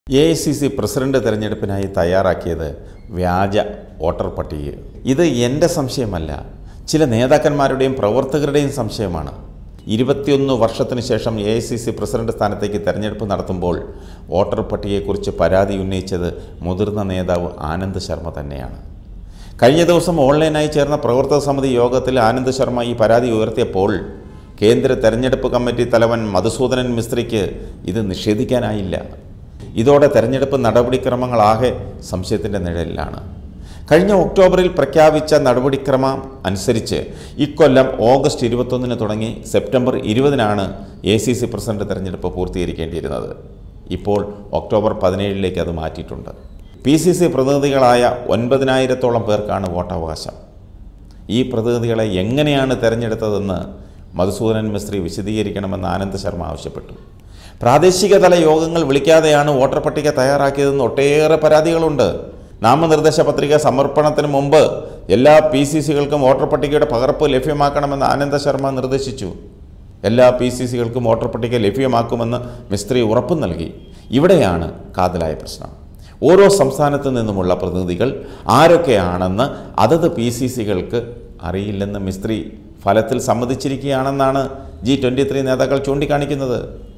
A I C C president തെരഞ്ഞെടുപ്പിനായി തയ്യാറാക്കിയത് വ്യാജ വോട്ടർ പട്ടിക ഇത് എൻ്റെ സംശയമല്ല ചില നേതാക്കന്മാരുടെയും പ്രവർത്തകരുടെയും സംശയമാണ് ഇരുപത്തിയൊന്ന് വർഷത്തിന് ശേഷം A I C C president സ്ഥാനത്തേക്ക് തെരഞ്ഞെടുപ്പ് നടത്തുമ്പോൾ വോട്ടർ പട്ടികയെക്കുറിച്ച് പരാതി ഉന്നയിച്ചത് മുതിർന്ന നേതാവ് ആനന്ദ് ശർമ്മ തന്നെയാണ് കഴിഞ്ഞ ദിവസം ഓൺലൈനായി ചേർന്ന പ്രവർത്തക സമിതി യോഗത്തിൽ ആനന്ദ് ശർമ്മ ഈ പരാതി ഉയർത്തിയപ്പോൾ കേന്ദ്ര തെരഞ്ഞെടുപ്പ് കമ്മിറ്റി തലവൻ മധുസൂദനൻ മിസ്ത്രിക്ക് ഇത് നിഷേധിക്കാനായില്ല ഇതോടെ തെരഞ്ഞെടുപ്പ് നടപടിക്രമങ്ങളാകെ സംശയത്തിൻ്റെ നിഴലിലാണ് കഴിഞ്ഞ ഒക്ടോബറിൽ പ്രഖ്യാപിച്ച നടപടിക്രമം അനുസരിച്ച് ഇക്കൊല്ലം ഓഗസ്റ്റ് ഇരുപത്തൊന്നിന് തുടങ്ങി സെപ്റ്റംബർ ഇരുപതിനാണ് എ സി സി പ്രസിഡന്റ് തെരഞ്ഞെടുപ്പ് പൂർത്തീകരിക്കേണ്ടിയിരുന്നത് ഇപ്പോൾ ഒക്ടോബർ പതിനേഴിലേക്ക് അത് മാറ്റിയിട്ടുണ്ട് പി സി സി പ്രതിനിധികളായ ഒൻപതിനായിരത്തോളം പേർക്കാണ് വോട്ടവകാശം ഈ പ്രതിനിധികളെ എങ്ങനെയാണ് തെരഞ്ഞെടുത്തതെന്ന് മധുസൂദനൻ മിസ്ത്രി വിശദീകരിക്കണമെന്ന് ആനന്ദ് ശർമ്മ ആവശ്യപ്പെട്ടു പ്രാദേശിക തല യോഗങ്ങൾ വിളിക്കാതെയാണ് വോട്ടർ പട്ടിക തയ്യാറാക്കിയതെന്ന് ഒട്ടേറെ പരാതികളുണ്ട് നാമനിർദ്ദേശ പത്രിക സമർപ്പണത്തിന് മുമ്പ് എല്ലാ പി സി സികൾക്കും വോട്ടർ പട്ടികയുടെ പകർപ്പ് ലഭ്യമാക്കണമെന്ന് ആനന്ദ ശർമ്മ നിർദ്ദേശിച്ചു എല്ലാ പി സി സികൾക്കും വോട്ടർ പട്ടിക ലഭ്യമാക്കുമെന്ന് മിസ്ത്രി ഉറപ്പു നൽകി ഇവിടെയാണ് കാതലായ പ്രശ്നം ഓരോ സംസ്ഥാനത്തു നിന്നുമുള്ള പ്രതിനിധികൾ ആരൊക്കെയാണെന്ന് അതത് പി സി സികൾക്ക് അറിയില്ലെന്ന് മിസ്ത്രി ഫലത്തിൽ സമ്മതിച്ചിരിക്കുകയാണെന്നാണ് ജി ട്വൻ്റി ത്രീ നേതാക്കൾ ചൂണ്ടിക്കാണിക്കുന്നത്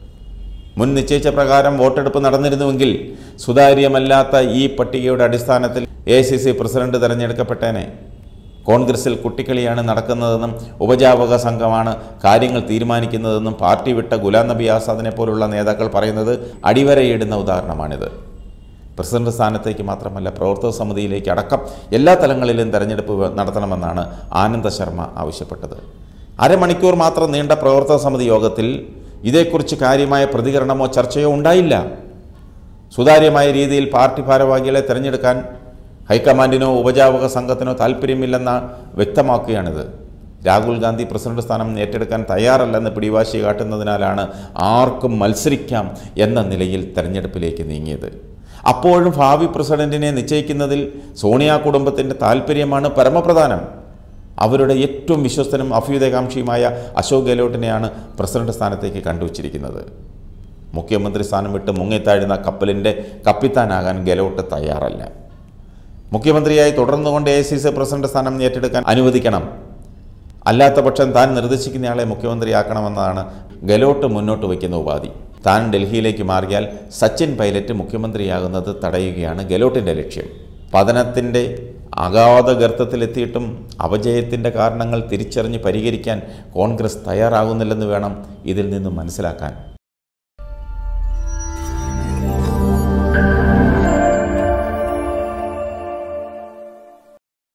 മുൻ നിശ്ചയിച്ച പ്രകാരം വോട്ടെടുപ്പ് നടന്നിരുന്നുവെങ്കിൽ സുതാര്യമല്ലാത്ത ഈ പട്ടികയുടെ അടിസ്ഥാനത്തിൽ എ സി സി പ്രസിഡന്റ് തെരഞ്ഞെടുക്കപ്പെട്ടേനെ കോൺഗ്രസിൽ കുട്ടിക്കളിയാണ് നടക്കുന്നതെന്നും ഉപജാപക സംഘമാണ് കാര്യങ്ങൾ തീരുമാനിക്കുന്നതെന്നും പാർട്ടി വിട്ട ഗുലാം നബി ആസാദിനെ പോലുള്ള നേതാക്കൾ പറയുന്നത് അടിവരയിടുന്ന ഉദാഹരണമാണിത് പ്രസിഡന്റ് സ്ഥാനത്തേക്ക് മാത്രമല്ല പ്രവർത്തക സമിതിയിലേക്ക് അടക്കം എല്ലാ തലങ്ങളിലും തെരഞ്ഞെടുപ്പ് നടത്തണമെന്നാണ് ആനന്ദ ശർമ്മ ആവശ്യപ്പെട്ടത് അരമണിക്കൂർ മാത്രം നീണ്ട പ്രവർത്തക സമിതി യോഗത്തിൽ ഇതേക്കുറിച്ച് കാര്യമായ പ്രതികരണമോ ചർച്ചയോ ഉണ്ടായില്ല സുതാര്യമായ രീതിയിൽ പാർട്ടി ഭാരവാഹികളെ തിരഞ്ഞെടുക്കാൻ ഹൈക്കമാൻഡിനോ ഉപജാപക സംഘത്തിനോ താല്പര്യമില്ലെന്ന വ്യക്തമാക്കുകയാണിത് രാഹുൽ ഗാന്ധി പ്രസിഡന്റ് സ്ഥാനം ഏറ്റെടുക്കാൻ തയ്യാറല്ലെന്ന് പിടിവാശി കാട്ടുന്നതിനാലാണ് ആർക്കും മത്സരിക്കാം എന്ന നിലയിൽ തെരഞ്ഞെടുപ്പിലേക്ക് നീങ്ങിയത് അപ്പോഴും ഭാവി പ്രസിഡന്റിനെ നിശ്ചയിക്കുന്നതിൽ സോണിയ കുടുംബത്തിൻ്റെ താല്പര്യമാണ് പരമപ്രധാനം അവരുടെ ഏറ്റവും വിശ്വസ്തനും അഭ്യുദയകാംക്ഷിയുമായ അശോക് ഗെഹ്ലോട്ടിനെയാണ് പ്രസിഡന്റ് സ്ഥാനത്തേക്ക് കണ്ടുവച്ചിരിക്കുന്നത് മുഖ്യമന്ത്രി സ്ഥാനം വിട്ട് മുങ്ങിത്താഴുന്ന കപ്പലിൻ്റെ കപ്പിത്താനാകാൻ ഗെഹ്ലോട്ട് തയ്യാറല്ല മുഖ്യമന്ത്രിയായി തുടർന്നുകൊണ്ട് എ സി സി പ്രസിഡന്റ് സ്ഥാനം ഏറ്റെടുക്കാൻ അനുവദിക്കണം അല്ലാത്ത പക്ഷം താൻ നിർദ്ദേശിക്കുന്നയാളെ മുഖ്യമന്ത്രിയാക്കണമെന്നതാണ് ഗെഹ്ലോട്ട് മുന്നോട്ട് വയ്ക്കുന്ന ഉപാധി താൻ ഡൽഹിയിലേക്ക് മാറിയാൽ സച്ചിൻ പൈലറ്റ് മുഖ്യമന്ത്രിയാകുന്നത് തടയുകയാണ് ഗെഹ്ലോട്ടിൻ്റെ ലക്ഷ്യം പതനത്തിൻ്റെ അഗാധ ഗർത്തത്തിലെത്തിയിട്ടും അപജയത്തിൻ്റെ കാരണങ്ങൾ തിരിച്ചറിഞ്ഞ് പരിഹരിക്കാൻ കോൺഗ്രസ് തയ്യാറാകുന്നില്ലെന്ന് വേണം ഇതിൽ നിന്നും മനസ്സിലാക്കാൻ